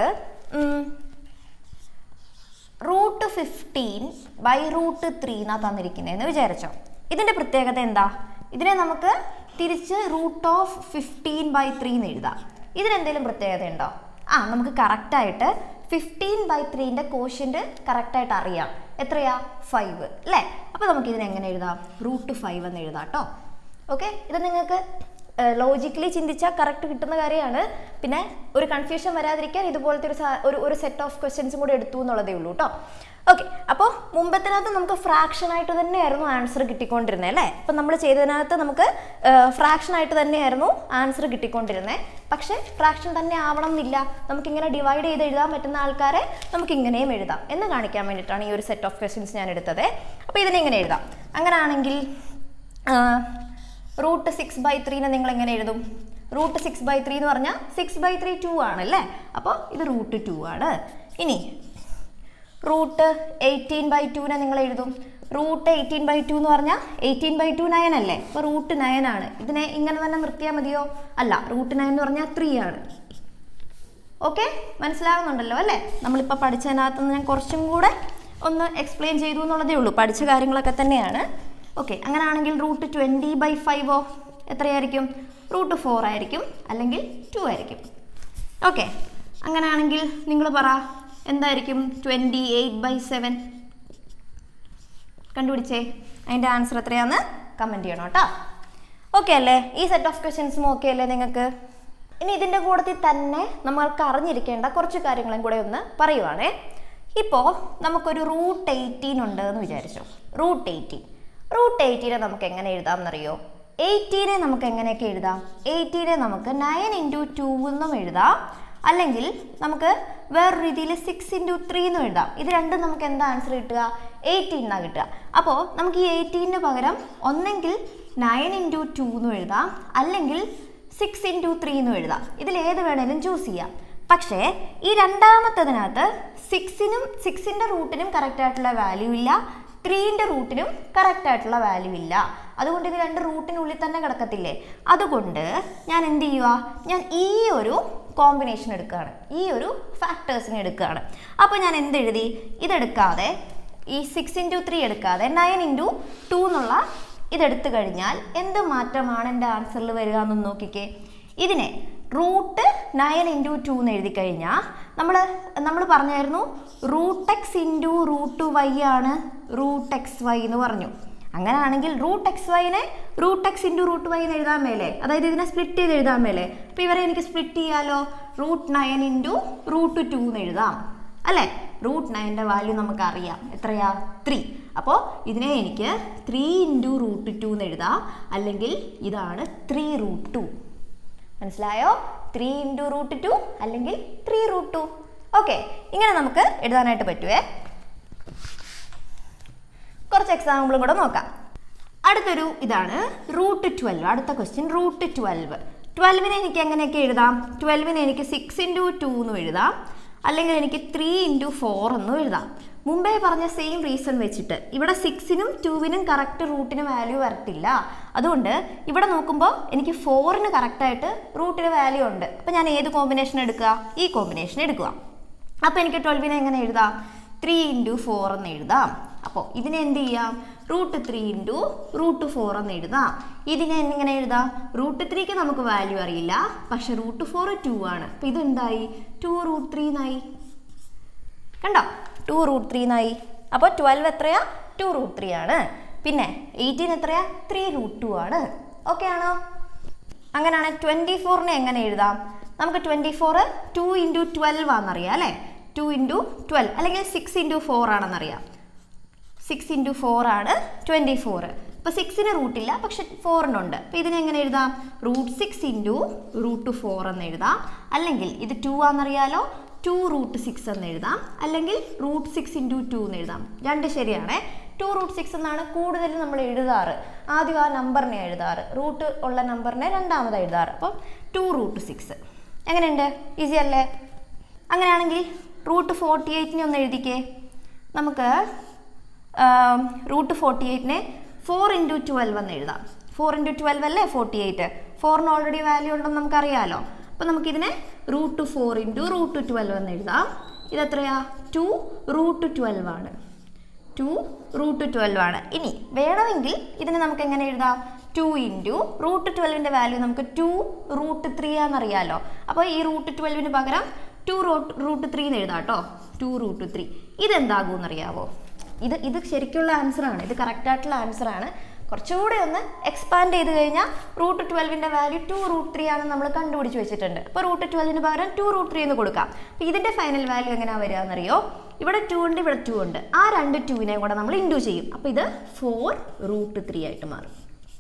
[SPEAKER 1] root fifteen by root three എന്നാ തന്നിരിക്കുന്നതെന്ന് വിചാരിച്ചോ ഇതിൻ്റെ പ്രത്യേകത എന്താ ഇതിനെ നമുക്ക് തിരിച്ച് root of fifteen by three എന്ന് എഴുതാം ഇതിനെന്തെങ്കിലും പ്രത്യേകത ഉണ്ടോ ആ നമുക്ക് കറക്റ്റായിട്ട് ഫിഫ്റ്റീൻ ബൈ ത്രീൻ്റെ കോഷ്യൻ്റ് കറക്റ്റായിട്ട് അറിയാം എത്രയാ ഫൈവ് അല്ലേ അപ്പോൾ നമുക്ക് ഇതിനെ എങ്ങനെ എഴുതാം റൂട്ട് ഫൈവ് എന്ന് എഴുതാം കേട്ടോ ഓക്കെ ഇത് നിങ്ങൾക്ക് ലോജിക്കലി ചിന്തിച്ചാൽ കറക്റ്റ് കിട്ടുന്ന കാര്യമാണ് പിന്നെ ഒരു കൺഫ്യൂഷൻ വരാതിരിക്കാൻ ഇതുപോലത്തെ ഒരു സാ- ഒരു ഒരു സെറ്റ് ഓഫ് ക്വസ്റ്റ്യൻസും കൂടെ എടുത്തു എന്നുള്ളതേ ഉള്ളൂ കേട്ടോ ഓക്കെ അപ്പോൾ മുമ്പത്തിനകത്ത് നമുക്ക് ഫ്രാക്ഷൻ ആയിട്ട് തന്നെയായിരുന്നു ആൻസർ കിട്ടിക്കൊണ്ടിരുന്നത് അല്ലേ അപ്പം നമ്മൾ ചെയ്തതിനകത്ത് നമുക്ക് ഫ്രാക്ഷൻ ആയിട്ട് തന്നെയായിരുന്നു ആൻസർ കിട്ടിക്കൊണ്ടിരുന്നത് പക്ഷേ ഫ്രാക്ഷൻ തന്നെ ആവണം എന്നില്ല നമുക്കിങ്ങനെ ഡിവൈഡ് ചെയ്ത് എഴുതാൻ പറ്റുന്ന ആൾക്കാരെ നമുക്ക് ഇങ്ങനെയും എഴുതാം എന്ന് കാണിക്കാൻ വേണ്ടിയിട്ടാണ് ഈ ഒരു സെറ്റ് ഓഫ് ക്വസ്റ്റ്യൻസ് ഞാൻ എടുത്തത് അപ്പോൾ ഇതിനെ ഇങ്ങനെ എഴുതാം അങ്ങനെയാണെങ്കിൽ റൂട്ട് സിക്സ് ബൈ ത്രീനെ നിങ്ങൾ എങ്ങനെ എഴുതും റൂട്ട് സിക്സ് ബൈ ത്രീ എന്ന് പറഞ്ഞാൽ സിക്സ് ബൈ ത്രീ ടു ആണല്ലേ അപ്പോൾ ഇത് റൂട്ട് ടു ആണ് ഇനി റൂട്ട് എയ്റ്റീൻ ബൈ ടുവിനെ നിങ്ങൾ എഴുതും റൂട്ട് എയ്റ്റീൻ ബൈ ടു എന്ന് പറഞ്ഞാൽ എയ്റ്റീൻ ബൈ ടു നയൻ അല്ലേ അപ്പോൾ റൂട്ട് നയൻ ആണ് ഇതിനെ ഇങ്ങനെ തന്നെ നിർത്തിയാൽ മതിയോ അല്ല റൂട്ട് നയൻ എന്ന് പറഞ്ഞാൽ ത്രീ ആണ് ഓക്കെ മനസ്സിലാവുന്നുണ്ടല്ലോ അല്ലേ നമ്മളിപ്പോൾ പഠിച്ചതിനകത്ത് നിന്ന് ഞാൻ കുറച്ചും കൂടെ ഒന്ന് എക്സ്പ്ലെയിൻ ചെയ്തു എന്നുള്ളതേ ഉള്ളൂ പഠിച്ച കാര്യങ്ങളൊക്കെ തന്നെയാണ് ഓക്കെ അങ്ങനെയാണെങ്കിൽ റൂട്ട് ട്വൻറ്റി ബൈ ഫൈവോ എത്രയായിരിക്കും റൂട്ട് ഫോർ ആയിരിക്കും അല്ലെങ്കിൽ ടു ആയിരിക്കും ഓക്കെ അങ്ങനെയാണെങ്കിൽ നിങ്ങൾ പറ എന്തായിരിക്കും ട്വൻറ്റി എയ്റ്റ് ബൈ സെവൻ കണ്ടുപിടിച്ചേ അതിൻ്റെ ആൻസർ എത്രയാന്ന് കമൻറ്റ് ചെയ്യണം കേട്ടോ ഓക്കെ അല്ലേ ഈ സെറ്റ് ഓഫ് ക്വസ്റ്റ്യൻസും ഓക്കെ അല്ലേ നിങ്ങൾക്ക് ഇനി ഇതിൻ്റെ കൂട്ടത്തിൽ തന്നെ നമ്മൾക്ക് അറിഞ്ഞിരിക്കേണ്ട കുറച്ച് കാര്യങ്ങളും കൂടെ ഒന്ന് പറയുവാണേ ഇപ്പോൾ നമുക്കൊരു റൂട്ട് എയ്റ്റീൻ ഉണ്ട് എന്ന് വിചാരിച്ചു റൂട്ട് എയ്റ്റീൻ റൂട്ട് എയ്റ്റീനെ നമുക്ക് എങ്ങനെ എഴുതാം എന്നറിയോ എയ്റ്റീനെ നമുക്ക് എങ്ങനെയൊക്കെ എഴുതാം എയ്റ്റീനെ നമുക്ക് നയൻ ഇൻറ്റു ടു എന്നും എഴുതാം അല്ലെങ്കിൽ നമുക്ക് വേറൊരു രീതിയിൽ സിക്സ് ഇൻറ്റു ത്രീ എന്നും എഴുതാം ഇത് രണ്ടും നമുക്ക് എന്താ ആൻസർ കിട്ടുക എയ്റ്റീൻ എന്നാണ് കിട്ടുക അപ്പോൾ നമുക്ക് ഈ എയ്റ്റീന് പകരം ഒന്നെങ്കിൽ നയൻ ഇൻറ്റു ടു എന്നും എഴുതാം അല്ലെങ്കിൽ സിക്സ് ഇൻറ്റു ത്രീ എന്നും എഴുതാം ഇതിൽ ഏത് വേണേലും ചൂസ് ചെയ്യാം പക്ഷേ ഈ രണ്ടാമത്തതിനകത്ത് സിക്സിനും സിക്സിൻ്റെ റൂട്ടിനും കറക്റ്റ് ആയിട്ടുള്ള വാല്യൂ ഇല്ല ത്രീൻ്റെ റൂട്ടിനും കറക്റ്റ് ആയിട്ടുള്ള വാല്യൂ ഇല്ല അതുകൊണ്ട് ഇത് രണ്ട് റൂട്ടിനുള്ളിൽ തന്നെ കിടക്കത്തില്ലേ അതുകൊണ്ട് ഞാൻ എന്ത് ചെയ്യുക ഞാൻ ഈ ഒരു കോമ്പിനേഷൻ എടുക്കുകയാണ് ഈ ഒരു ഫാക്ടേഴ്സിനെ എടുക്കുകയാണ് അപ്പോൾ ഞാൻ എന്ത് എഴുതി ഇതെടുക്കാതെ ഈ സിക്സ് ഇൻറ്റു ത്രീ എടുക്കാതെ നയൻ ഇൻറ്റു ടു എന്നുള്ള ഇതെടുത്തു കഴിഞ്ഞാൽ എന്ത് മാറ്റമാണ് എൻ്റെ ആൻസറിൽ വരിക എന്നൊന്ന് നോക്കിക്കേ ഇതിനെ റൂട്ട് നയൻ ഇൻറ്റു ടു എന്ന് എഴുതി കഴിഞ്ഞാൽ നമ്മൾ നമ്മൾ പറഞ്ഞായിരുന്നു root x into root y ആണ് റൂട്ട് എക്സ് വൈ എന്ന് പറഞ്ഞു അങ്ങനെയാണെങ്കിൽ റൂട്ട് എക്സ് വൈനെ root x into root y എന്ന് എഴുതാൻ മേലെ അതായത് ഇതിനെ സ്പ്ലിറ്റ് ചെയ്ത് എഴുതാൻ മേലെ അപ്പോൾ ഇവരെ എനിക്ക് സ്പ്ലിറ്റ് ചെയ്യാലോ root nine into root two എന്ന് എഴുതാം അല്ലേ റൂട്ട് നയൻ്റെ വാല്യൂ നമുക്കറിയാം എത്രയാ ത്രീ അപ്പോൾ ഇതിനെ എനിക്ക് ത്രീ ഇൻറ്റു റൂട്ട് ടു എന്ന് എഴുതാം അല്ലെങ്കിൽ ഇതാണ് ത്രീ റൂട്ട് ടു മനസ്സിലായോ ത്രീ ഇൻറ്റു റൂട്ട് ടു അല്ലെങ്കിൽ ത്രീ റൂട്ട് ടു ഓക്കെ ഇങ്ങനെ നമുക്ക് എഴുതാനായിട്ട് പറ്റുവേ കുറച്ച് എക്സാമ്പിളും കൂടെ നോക്കാം അടുത്തൊരു ഇതാണ് റൂട്ട് ട്വൽവ് അടുത്ത ക്വസ്റ്റ്യൻ റൂട്ട് ട്വൽവ് ട്വൽവിനെ എനിക്ക് എങ്ങനെയൊക്കെ എഴുതാം ട്വൽവിനെ എനിക്ക് സിക്സ് ഇൻറ്റു ടു എന്നും എഴുതാം അല്ലെങ്കിൽ എനിക്ക് ത്രീ ഇൻറ്റു ഫോർ എന്നും എഴുതാം മുമ്പേ പറഞ്ഞ സെയിം റീസൺ വെച്ചിട്ട് ഇവിടെ സിക്സിനും ടൂവിനും കറക്റ്റ് റൂട്ടിന് വാല്യൂ വരത്തില്ല അതുകൊണ്ട് ഇവിടെ നോക്കുമ്പോൾ എനിക്ക് ഫോറിന് കറക്റ്റായിട്ട് റൂട്ടിന് വാല്യൂ ഉണ്ട് അപ്പോൾ ഞാൻ ഏത് കോമ്പിനേഷൻ എടുക്കുക ഈ കോമ്പിനേഷൻ എടുക്കുക അപ്പോൾ എനിക്ക് ട്വൽവിനെ എങ്ങനെ എഴുതാം ത്രീ ഇൻറ്റു ഫോർ എന്ന് എഴുതാം അപ്പോൾ ഇതിനെ എന്ത് ചെയ്യാം root three into root four എന്ന് എഴുതാം ഇതിനെ എങ്ങനെ എഴുതാം റൂട്ട് ത്രീക്ക് നമുക്ക് വാല്യൂ അറിയില്ല പക്ഷെ റൂട്ട് ഫോർ ടു ആണ് അപ്പോൾ ഇതെന്തായി ടു റൂട്ട് ത്രീ എന്നായി കണ്ടോ ടു റൂട്ട് ത്രീ എന്നായി അപ്പോൾ ട്വൽവ് എത്രയാ ടു റൂട്ട് ത്രീ ആണ് പിന്നെ എയ്റ്റീൻ എത്രയാ ത്രീ റൂട്ട് ടു ആണ് ഓക്കെ ആണോ അങ്ങനെയാണെങ്കിൽ ട്വൻറ്റി ഫോറിനെ എങ്ങനെ എഴുതാം നമുക്ക് twenty four two into twelve ആണെന്നറിയാം അല്ലേ ടു ഇൻറ്റു ട്വൽവ് അല്ലെങ്കിൽ സിക്സ് ഇൻറ്റു ഫോർ ആണെന്നറിയാം സിക്സ് ഇൻറ്റു ഫോർ ആണ് ട്വൻറ്റി ഫോർ അപ്പോൾ സിക്സിന് റൂട്ടില്ല പക്ഷെ ഫോറിനുണ്ട് അപ്പോൾ ഇതിനെ എങ്ങനെ എഴുതാം root six into root four എന്ന് എഴുതാം അല്ലെങ്കിൽ ഇത് ടു ആണെന്നറിയാലോ ടു റൂട്ട് സിക്സ് എന്ന് എഴുതാം അല്ലെങ്കിൽ റൂട്ട് സിക്സ് ഇൻറ്റു ടു എന്ന് എഴുതാം രണ്ട് ശരിയാണേ ടു റൂട്ട് സിക്സ് എന്നാണ് കൂടുതലും നമ്മൾ എഴുതാറ് ആദ്യം ആ നമ്പറിനെ എഴുതാറ് റൂട്ട് ഉള്ള നമ്പറിനെ രണ്ടാമത് എഴുതാറ് അപ്പം ടു റൂട്ട് സിക്സ് എങ്ങനെയുണ്ട് ഈസി അല്ലേ അങ്ങനെയാണെങ്കിൽ റൂട്ട് ഫോർട്ടി എയ്റ്റിനെ ഒന്ന് എഴുതിക്കേ നമുക്ക് റൂട്ട് ഫോർട്ടി എയ്റ്റിനെ ഫോർ ഇൻറ്റു ട്വൽവ് എന്ന് എഴുതാം ഫോർ ഇൻറ്റു ട്വൽവ് അല്ലേ ഫോർട്ടി എയ്റ്റ് ഫോറിന് ഓൾറെഡി വാല്യൂ ഉണ്ടെന്ന് നമുക്കറിയാലോ അപ്പോൾ നമുക്കിതിനെ root four into root twelve എന്ന് എഴുതാം ഇതെത്രയാ ടു റൂട്ട് ട്വൽവ് ആണ് ടു റൂട്ട് ട്വൽവ് ആണ് ഇനി വേണമെങ്കിൽ ഇതിനെ നമുക്ക് എങ്ങനെ എഴുതാം ടു ഇൻറ്റു റൂട്ട് ട്വൽവിൻ്റെ വാല്യൂ നമുക്ക് ടു റൂട്ട് ത്രീ ആണെന്നറിയാലോ അപ്പോൾ ഈ റൂട്ട് ട്വൽവിന് പകരം ടു റൂട്ട് റൂട്ട് ത്രീ എന്ന് എഴുതാം കേട്ടോ ടു റൂട്ട് ത്രീ ഇതെന്താകും എന്നറിയാവോ ഇത് ഇത് ശരിക്കുള്ള ആൻസറാണ് ഇത് കറക്റ്റ് ആയിട്ടുള്ള ആൻസറാണ് കുറച്ചുകൂടി ഒന്ന് എക്സ്പാൻഡ് ചെയ്ത് കഴിഞ്ഞാൽ റൂട്ട് ട്വൽവിൻ്റെ വാല്യൂ ടു റൂട്ട് ത്രീ ആണ് നമ്മൾ കണ്ടുപിടിച്ച് വെച്ചിട്ടുണ്ട് അപ്പോൾ റൂട്ട് ട്വൽവിന് പകരം ടു റൂട്ട് ത്രീ എന്ന് കൊടുക്കാം അപ്പോൾ ഇതിൻ്റെ ഫൈനൽ വാല്യൂ എങ്ങനെയാണ് വരിക എന്നറിയോ ഇവിടെ ടു ഉണ്ട് ഇവിടെ ടു ഉണ്ട് ആ രണ്ട് ടുവിനെയും കൂടെ നമ്മൾ ഇൻഡു ചെയ്യും അപ്പോൾ ഇത് ഫോർ റൂട്ട് ത്രീ ആയിട്ട് മാറും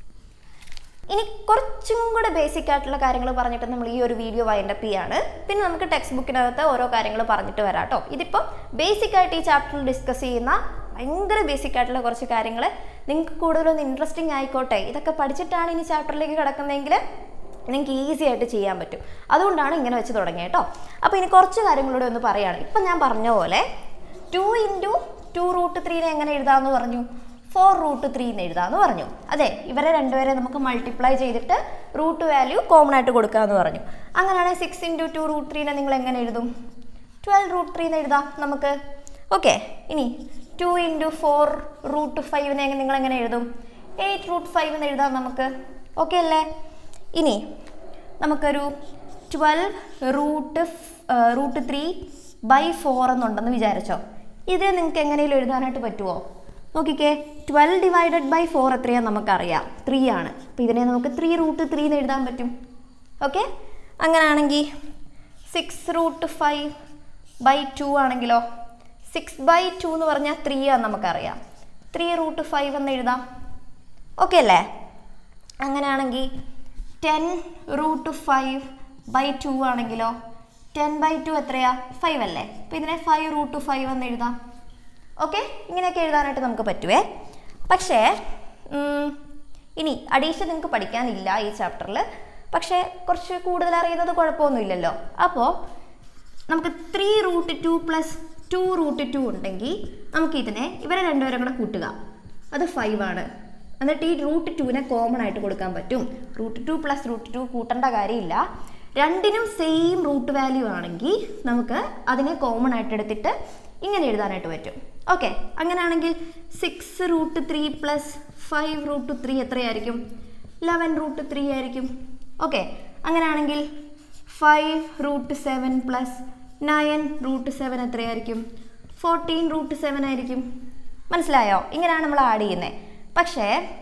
[SPEAKER 1] ഇനി കുറച്ചും കൂടെ ബേസിക് ആയിട്ടുള്ള കാര്യങ്ങൾ പറഞ്ഞിട്ട് നമ്മൾ ഈ ഒരു വീഡിയോ വൈൻഡപ്പ് ചെയ്യാണ് പിന്നെ നമുക്ക് ടെക്സ്റ്റ് ബുക്കിനകത്ത് ഓരോ കാര്യങ്ങൾ പറഞ്ഞിട്ട് വരാം കേട്ടോ ഇതിപ്പം ബേസിക് ആയിട്ട് ഈ ചാപ്റ്ററിൽ ഡിസ്കസ് ചെയ്യുന്ന ഭയങ്കര ബേസിക് ആയിട്ടുള്ള കുറച്ച് കാര്യങ്ങൾ നിങ്ങൾക്ക് കൂടുതലൊന്ന് ഇൻട്രസ്റ്റിംഗ് ആയിക്കോട്ടെ ഇതൊക്കെ പഠിച്ചിട്ടാണ് ഇനി ചാപ്റ്ററിലേക്ക് കിടക്കുന്നതെങ്കിൽ നിങ്ങൾക്ക് ഈസി ആയിട്ട് ചെയ്യാൻ പറ്റും അതുകൊണ്ടാണ് ഇങ്ങനെ വെച്ച് തുടങ്ങിയത് കേട്ടോ അപ്പോൾ ഇനി കുറച്ച് കാര്യങ്ങളൂടെ ഒന്ന് പറയുകയാണ് ഇപ്പം ഞാൻ പറഞ്ഞ പോലെ ടു ഇൻറ്റു ടു റൂട്ട് ത്രീനെ എങ്ങനെ എഴുതാമെന്ന് പറഞ്ഞു ഫോർ റൂട്ട് ത്രീ എന്ന് എഴുതാമെന്ന് പറഞ്ഞു അതെ ഇവരെ രണ്ടുപേരെ നമുക്ക് മൾട്ടിപ്ലൈ ചെയ്തിട്ട് റൂട്ട് വാല്യൂ കോമൺ ആയിട്ട് കൊടുക്കാമെന്ന് പറഞ്ഞു അങ്ങനെയാണെങ്കിൽ സിക്സ് ഇൻറ്റു ടു റൂട്ട് ത്രീനെ നിങ്ങൾ എങ്ങനെ എഴുതും ട്വൽവ് റൂട്ട് ത്രീ എന്ന് എഴുതാം നമുക്ക് ഓക്കെ ഇനി ടു ഇൻറ്റു ഫോർ റൂട്ട് ഫൈവിനെ നിങ്ങൾ എങ്ങനെ എഴുതും എയ്റ്റ് റൂട്ട് ഫൈവ് എന്ന് എഴുതാം നമുക്ക് ഓക്കെ അല്ലേ ഇനി നമുക്കൊരു twelve root root three by four എന്നുണ്ടെന്ന് വിചാരിച്ചോ ഇത് നിങ്ങൾക്ക് എങ്ങനെയും എഴുതാനായിട്ട് പറ്റുമോ നോക്കിക്കേ ട്വൽവ് ഡിവൈഡഡ് ബൈ ഫോർ എത്രയാണെന്ന് നമുക്കറിയാം ത്രീ ആണ് അപ്പോൾ ഇതിനെ നമുക്ക് ത്രീ റൂട്ട് ത്രീ എന്ന് എഴുതാൻ പറ്റും ഓക്കെ അങ്ങനെയാണെങ്കിൽ six root five by two ആണെങ്കിലോ സിക്സ് ബൈ ടു എന്ന് പറഞ്ഞാൽ ത്രീ ആണെന്ന് നമുക്കറിയാം ത്രീ റൂട്ട് ഫൈവ് എന്ന് എഴുതാം ഓക്കെ അല്ലേ അങ്ങനെയാണെങ്കിൽ ten root five by two ആണെങ്കിലോ ടെൻ ബൈ ടു എത്രയാ ഫൈവ് അല്ലേ അപ്പോൾ ഇതിനെ ഫൈവ് റൂട്ട് ഫൈവ് എന്ന് എഴുതാം ഓക്കെ ഇങ്ങനെയൊക്കെ എഴുതാനായിട്ട് നമുക്ക് പറ്റുവേ പക്ഷേ ഉം, ഇനി അഡീഷൻ നിങ്ങൾക്ക് പഠിക്കാനില്ല ഈ ചാപ്റ്ററിൽ പക്ഷേ കുറച്ച് കൂടുതൽ അറിയുന്നത് കുഴപ്പമൊന്നുമില്ലല്ലോ അപ്പോൾ നമുക്ക് three root two plus two root two ഉണ്ടെങ്കിൽ നമുക്ക് ഇതിനെ ഇവരെ രണ്ടുപേരും കൂടെ കൂട്ടുക അത് ഫൈവ് ആണ് എന്നിട്ട് ഈ റൂട്ട് ടുവിനെ കോമൺ ആയിട്ട് കൊടുക്കാൻ പറ്റും root two plus root two കൂട്ടേണ്ട കാര്യമില്ല രണ്ടിനും സെയിം റൂട്ട് വാല്യൂ ആണെങ്കിൽ നമുക്ക് അതിനെ കോമൺ ആയിട്ട് എടുത്തിട്ട് ഇങ്ങനെ എഴുതാനായിട്ട് പറ്റും ഓക്കെ അങ്ങനെയാണെങ്കിൽ six root three plus five root three എത്രയായിരിക്കും ലെവൻ റൂട്ട് ത്രീ ആയിരിക്കും ഓക്കെ അങ്ങനെയാണെങ്കിൽ five root seven plus nine root seven എത്രയായിരിക്കും ഫോർട്ടീൻ റൂട്ട് സെവൻ ആയിരിക്കും മനസ്സിലായോ ഇങ്ങനെയാണ് നമ്മൾ ആഡ് ചെയ്യുന്നത് പക്ഷേ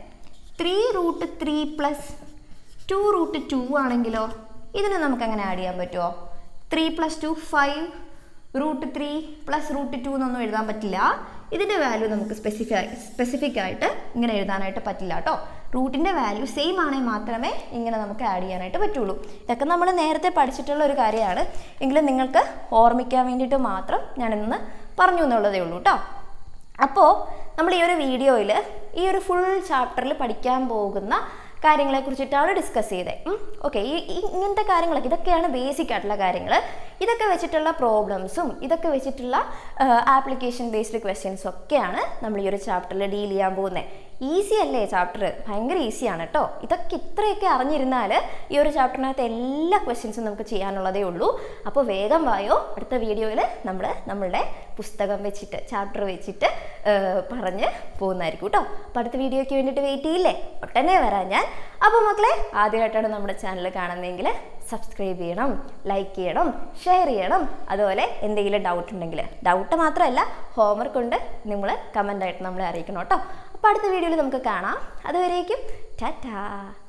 [SPEAKER 1] three root three plus two root two ആണെങ്കിലോ ഇതിനെ നമുക്ക് അങ്ങനെ ആഡ് ചെയ്യാൻ പറ്റുമോ three plus two five root three plus root two എന്നൊന്നും എഴുതാൻ പറ്റില്ല ഇതിൻ്റെ വാല്യൂ നമുക്ക് സ്പെസിഫൈ സ്പെസിഫിക് ആയിട്ട് ഇങ്ങനെ എഴുതാനായിട്ട് പറ്റില്ല കേട്ടോ റൂട്ടിൻ്റെ വാല്യൂ സെയിം ആണെങ്കിൽ മാത്രമേ ഇങ്ങനെ നമുക്ക് ആഡ് ചെയ്യാനായിട്ട് പറ്റുള്ളൂ ഇതൊക്കെ നമ്മൾ നേരത്തെ പഠിച്ചിട്ടുള്ള ഒരു കാര്യമാണ് എങ്കിലും നിങ്ങൾക്ക് ഓർമ്മിക്കാൻ വേണ്ടിയിട്ട് മാത്രം ഞാനിന്ന് പറഞ്ഞു എന്നുള്ളതേ ഉള്ളൂ കേട്ടോ അപ്പോൾ നമ്മൾ ഈ ഒരു വീഡിയോയിൽ ഈ ഒരു ഫുൾ ചാപ്റ്ററിൽ പഠിക്കാൻ പോകുന്ന കാര്യങ്ങളെ കുറിച്ചിട്ടാണ് ഡിസ്കസ് ചെയ്തത് ഓക്കെ ഈ ഈ- ഇങ്ങനത്തെ കാര്യങ്ങളൊക്കെ ഇതൊക്കെയാണ് ബേസിക് ആയിട്ടുള്ള കാര്യങ്ങൾ ഇതൊക്കെ വെച്ചിട്ടുള്ള പ്രോബ്ലംസും ഇതൊക്കെ വെച്ചിട്ടുള്ള ആപ്ലിക്കേഷൻ ബേസ്ഡ് ക്വസ്റ്റ്യൻസും ഒക്കെയാണ് നമ്മൾ ഈ ഒരു ചാപ്റ്ററിൽ ഡീൽ ചെയ്യാൻ പോകുന്നത് ഈസി അല്ലേ ചാപ്റ്റർ ഭയങ്കര ഈസിയാണ് കേട്ടോ ഇതൊക്കെ ഇത്രയൊക്കെ അറിഞ്ഞിരുന്നാൽ ഈ ഒരു ചാപ്റ്ററിനകത്ത് എല്ലാ ക്വസ്റ്റ്യൻസും നമുക്ക് ചെയ്യാനുള്ളതേ ഉള്ളൂ അപ്പോൾ വേഗം വായോ അടുത്ത വീഡിയോയിൽ നമ്മൾ നമ്മളുടെ പുസ്തകം വെച്ചിട്ട് ചാപ്റ്റർ വെച്ചിട്ട് ഏർ, പറഞ്ഞ് പോകുന്നതായിരിക്കും കേട്ടോ അപ്പോൾ അടുത്ത വീഡിയോയ്ക്ക് വേണ്ടിയിട്ട് വെയിറ്റ് ചെയ്യില്ലേ ഒട്ടനെ വരാം ഞാൻ അപ്പോൾ മക്കളെ ആദ്യമായിട്ടാണ് നമ്മുടെ ചാനൽ കാണുന്നതെങ്കിൽ സബ്സ്ക്രൈബ് ചെയ്യണം ലൈക്ക് ചെയ്യണം ഷെയർ ചെയ്യണം അതുപോലെ എന്തെങ്കിലും ഡൗട്ട് ഉണ്ടെങ്കിൽ ഡൗട്ട് മാത്രമല്ല ഹോംവർക്ക് ഉണ്ട് നിങ്ങൾ കമൻ്റായിട്ട് നമ്മളെ അറിയിക്കണം കേട്ടോ അപ്പോൾ അടുത്ത വീഡിയോയിൽ നമുക്ക് കാണാം അതുവരേക്കും ടാറ്റാ